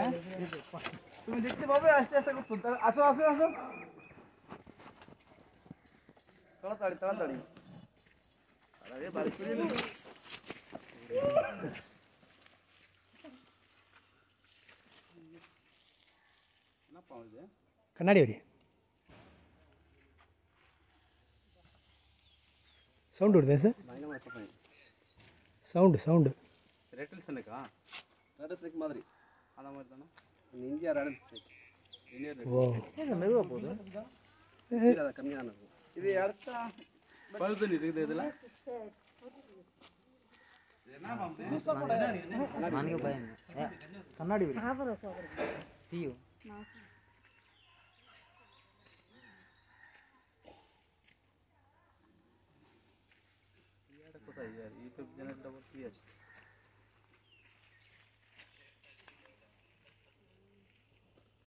তুমি দেখতে পাবে আস্তে আস্তে করছো তা- আসো আসো আসো তাড়াতাড়ি তাড়াতাড়ি আরে বাড়ি ফিরে নি என்ன பாவுது கண்ணாடி வரி சவுண்டு வருதா சார் பயங்கரமா சஃபை சவுண்டு சவுண்டு ரெட்டில் ஸ்னேக்கா ரெட்டில் ஸ்னேக் மாதிரி அந்த மாதிரி தானே இந்தியா ரெட்டில் ஸ்னேக் இந்தியா ஓ மெதுவாக போகுது அது கம்மியாக தான் இருக்கும் இது அடுத்த பழுது இருக்குது இதில் ನನಗೆ ಭಯ ಕನ್ನಡಿ ಟಿಯು यूट्यूब चैनल डबल की है